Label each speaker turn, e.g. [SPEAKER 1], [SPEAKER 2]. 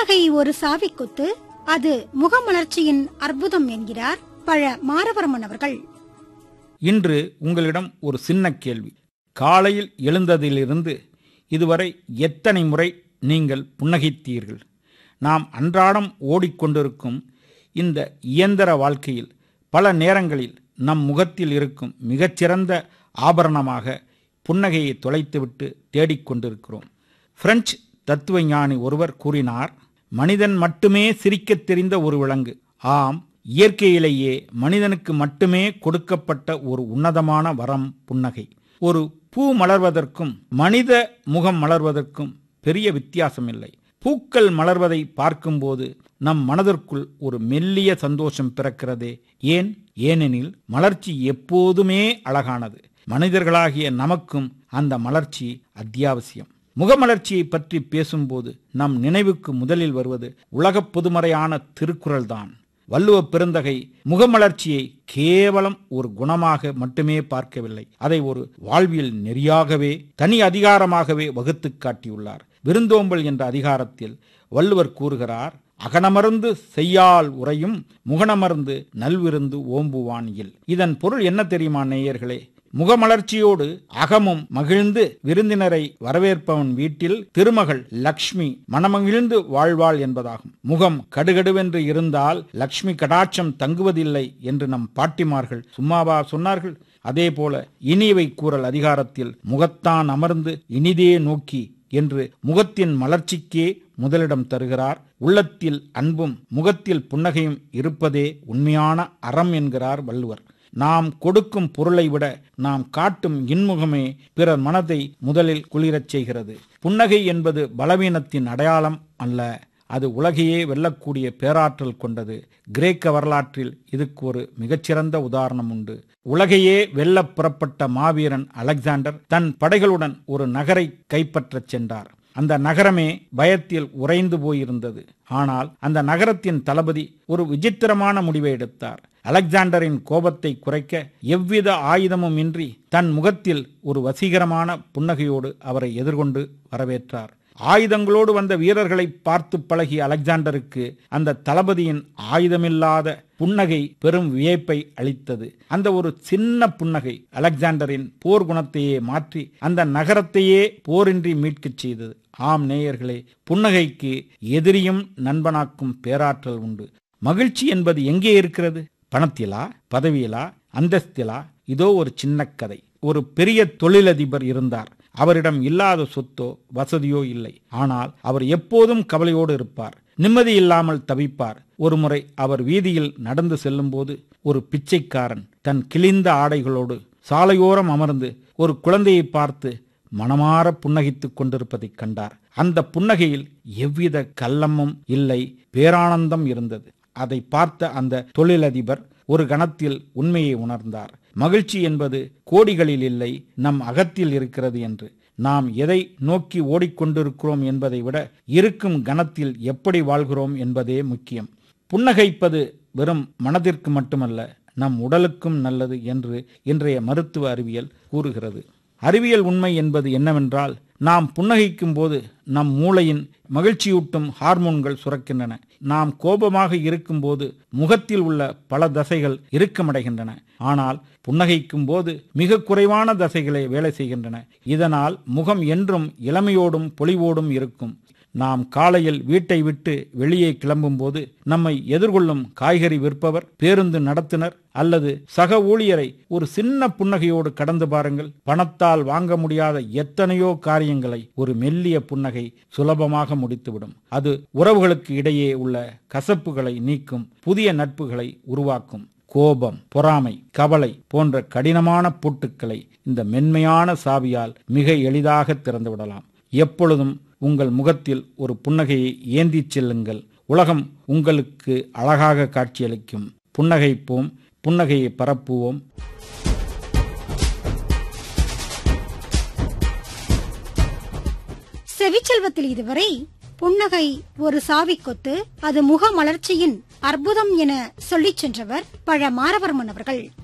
[SPEAKER 1] புன்னகை ஒரு சாவிக்கொத்து அது முகமலர்ச்சியின் அற்புதம் என்கிறார் பழ மாரவர்மன் அவர்கள்
[SPEAKER 2] இன்று உங்களிடம் ஒரு சின்ன கேள்வி காலையில் எழுந்ததிலிருந்து இதுவரை எத்தனை முறை நீங்கள் புன்னகைத்தீர்கள் நாம் அன்றாடம் ஓடிக்கொண்டிருக்கும் இந்த இயந்திர வாழ்க்கையில் பல நேரங்களில் நம் முகத்தில் இருக்கும் மிகச்சிறந்த ஆபரணமாக புன்னகையை தொலைத்துவிட்டு தேடிக்கொண்டிருக்கிறோம் பிரெஞ்சு தத்துவஞானி ஒருவர் கூறினார் மனிதன் மட்டுமே சிரிக்கத் தெரிந்த ஒரு விலங்கு ஆம் இயற்கையிலேயே மனிதனுக்கு மட்டுமே கொடுக்கப்பட்ட ஒரு உன்னதமான வரம் புன்னகை ஒரு பூ மலர்வதற்கும் மனித முகம் மலர்வதற்கும் பெரிய வித்தியாசம் இல்லை பூக்கள் மலர்வதை பார்க்கும்போது நம் மனதிற்குள் ஒரு மெல்லிய சந்தோஷம் பிறக்கிறதே ஏன் ஏனெனில் மலர்ச்சி எப்போதுமே அழகானது மனிதர்களாகிய நமக்கும் அந்த மலர்ச்சி அத்தியாவசியம் முகமலர்ச்சியை பற்றி பேசும்போது நம் நினைவுக்கு முதலில் வருவது உலகப் பொதுமறையான திருக்குறள்தான் வள்ளுவ பெருந்தகை முகமலர்ச்சியை கேவலம் ஒரு குணமாக மட்டுமே பார்க்கவில்லை அதை ஒரு வாழ்வியல் நெறியாகவே தனி அதிகாரமாகவே வகுத்துக் காட்டியுள்ளார் விருந்தோம்பல் என்ற அதிகாரத்தில் வள்ளுவர் கூறுகிறார் அகனமர்ந்து செய்யால் உரையும் முகனமர்ந்து நல்விருந்து ஓம்புவான் இல் இதன் பொருள் என்ன தெரியுமா நேயர்களே முகமலர்ச்சியோடு அகமும் மகிழ்ந்து விருந்தினரை வரவேற்பவன் வீட்டில் திருமகள் லக்ஷ்மி மனமகிழ்ந்து வாழ்வாள் என்பதாகும் முகம் கடுகடுவென்று இருந்தால் லக்ஷ்மி கடாட்சம் தங்குவதில்லை என்று நம் பாட்டிமார்கள் சும்மாவா சொன்னார்கள் அதே போல இனியவை கூறல் அதிகாரத்தில் முகத்தான் அமர்ந்து இனிதே நோக்கி என்று முகத்தின் மலர்ச்சிக்கே முதலிடம் தருகிறார் உள்ளத்தில் அன்பும் முகத்தில் புன்னகையும் இருப்பதே உண்மையான அறம் என்கிறார் வள்ளுவர் நாம் கொடுக்கும் பொருளை விட நாம் காட்டும் இன்முகமே பிறர் மனதை முதலில் குளிரச் செய்கிறது புன்னகை என்பது பலவீனத்தின் அடையாளம் அல்ல அது உலகையே வெல்லக்கூடிய பேராற்றல் கொண்டது கிரேக்க வரலாற்றில் இதுக்கு ஒரு மிகச்சிறந்த உதாரணம் உண்டு உலகையே வெல்ல புறப்பட்ட மாவீரன் அலெக்சாண்டர் தன் படைகளுடன் ஒரு நகரை கைப்பற்றச் சென்றார் அந்த நகரமே பயத்தில் உறைந்து போயிருந்தது ஆனால் அந்த நகரத்தின் தளபதி ஒரு விசித்திரமான முடிவை எடுத்தார் அலெக்சாண்டரின் கோபத்தை குறைக்க எவ்வித ஆயுதமும் இன்றி தன் முகத்தில் ஒரு வசீகரமான புன்னகையோடு அவரை எதிர்கொண்டு வரவேற்றார் ஆயுதங்களோடு வந்த வீரர்களை பார்த்து பழகிய அலெக்சாண்டருக்கு அந்த தளபதியின் ஆயுதமில்லாத புன்னகை பெரும் வியப்பை அளித்தது அந்த ஒரு சின்ன புன்னகை அலெக்சாண்டரின் போர் குணத்தையே மாற்றி அந்த நகரத்தையே போரின்றி மீட்கச் செய்தது ஆம் நேயர்களே புன்னகைக்கு எதிரியும் நண்பனாக்கும் பேராற்றல் உண்டு மகிழ்ச்சி என்பது எங்கே இருக்கிறது பணத்திலா பதவியிலா அந்தஸ்திலா இதோ ஒரு சின்ன கதை ஒரு பெரிய தொழிலதிபர் இருந்தார் அவரிடம் இல்லாத சொத்தோ வசதியோ இல்லை ஆனால் அவர் எப்போதும் கவலையோடு இருப்பார் நிம்மதி இல்லாமல் தவிப்பார் ஒருமுறை அவர் வீதியில் நடந்து செல்லும்போது ஒரு பிச்சைக்காரன் தன் கிழிந்த ஆடைகளோடு சாலையோரம் அமர்ந்து ஒரு குழந்தையை பார்த்து மனமாற புன்னகைத்துக் கொண்டிருப்பதைக் கண்டார் அந்த புன்னகையில் எவ்வித கள்ளமும் இல்லை பேரானந்தம் இருந்தது அதை பார்த்த அந்த தொழிலதிபர் ஒரு கணத்தில் உண்மையை உணர்ந்தார் மகிழ்ச்சி என்பது கோடிகளில் இல்லை நம் அகத்தில் இருக்கிறது என்று நாம் எதை நோக்கி ஓடிக்கொண்டிருக்கிறோம் என்பதை விட இருக்கும் கணத்தில் எப்படி வாழ்கிறோம் என்பதே முக்கியம் புன்னகைப்பது வெறும் மனதிற்கு மட்டுமல்ல நம் உடலுக்கும் நல்லது என்று இன்றைய மருத்துவ அறிவியல் கூறுகிறது அறிவியல் உண்மை என்பது என்னவென்றால் நாம் புன்னகைக்கும் போது நம் மூளையின் மகிழ்ச்சியூட்டும் ஹார்மோன்கள் சுரக்கின்றன நாம் கோபமாக இருக்கும்போது முகத்தில் உள்ள பல தசைகள் இறுக்கமடைகின்றன ஆனால் புன்னகைக்கும் போது மிக குறைவான தசைகளே வேலை செய்கின்றன இதனால் முகம் என்றும் இளமையோடும் பொலிவோடும் இருக்கும் நாம் காலையில் வீட்டை விட்டு வெளியே கிளம்பும்போது நம்மை எதிர்கொள்ளும் காய்கறி விற்பவர் பேருந்து நடத்துனர் அல்லது சக ஊழியரை ஒரு சின்ன புன்னகையோடு கடந்து பாருங்கள் பணத்தால் வாங்க முடியாத எத்தனையோ காரியங்களை ஒரு மெல்லிய புன்னகை சுலபமாக முடித்துவிடும் அது உறவுகளுக்கு இடையே உள்ள கசப்புகளை நீக்கும் புதிய நட்புகளை உருவாக்கும் கோபம் பொறாமை கவலை போன்ற கடினமான பூட்டுக்களை இந்த மென்மையான சாவியால் மிக எளிதாக திறந்துவிடலாம் எப்பொழுதும் உங்கள் முகத்தில் ஒரு புன்னகையை ஏந்திச் செல்லுங்கள் உலகம் உங்களுக்கு அழகாக காட்சியளிக்கும் புன்னகைப்போம் புன்னகையை பரப்புவோம்
[SPEAKER 1] செவிச்செல்வத்தில் இதுவரை புன்னகை ஒரு சாவிக்கொத்து அது முக மலர்ச்சியின் அற்புதம் என சொல்லிச் சென்றவர் பழ மாரவர்மன் அவர்கள்